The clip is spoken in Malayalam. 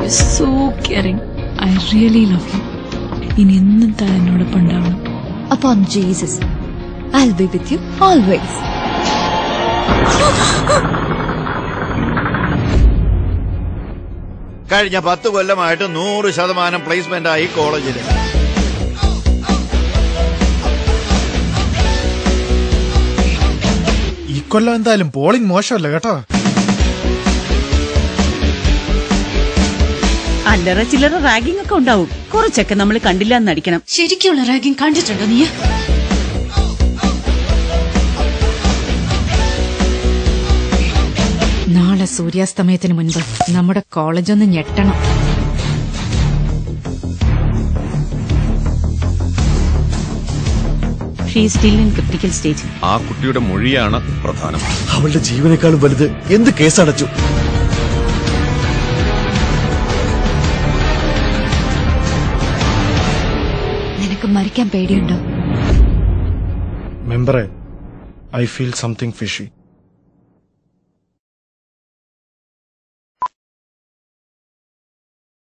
So caring I really love you ഇനി എന്നും താൻ എന്നോടൊപ്പം ഉണ്ടാവണം upon Jesus. I'll be with you always. കഴിഞ്ഞ പത്ത് കൊല്ലമായിട്ട് നൂറ് ശതമാനം പ്ലേസ്മെന്റ് ആയി കോളേജിൽ ഈ കൊല്ലം എന്തായാലും പോളിംഗ് മോശമല്ല കേട്ടോ അല്ലറ ചില്ലറ റാഗിംഗ് ഒക്കെ ഉണ്ടാവും കുറച്ചൊക്കെ നമ്മൾ കണ്ടില്ല എന്നടിക്കണം ശരിക്കുള്ള റാഗിങ് കണ്ടിട്ടുണ്ടോ നീ നാളെ സൂര്യാസ്തമയത്തിന് മുൻപ് നമ്മുടെ കോളേജ് ഒന്ന് ഞെട്ടണം she still in critical stage ആ കുട്ടിയുടെ മൊഴിയാണ് പ്രധാനം അവളുടെ ജീവനേക്കാളും വലുത് എന്ത് കേസടച്ചു നിനക്ക് മരിക്കാൻ പേടിയുണ്ടോ മെമ്പറെ ഐ ഫീൽ സംതിങ് ഫിഷി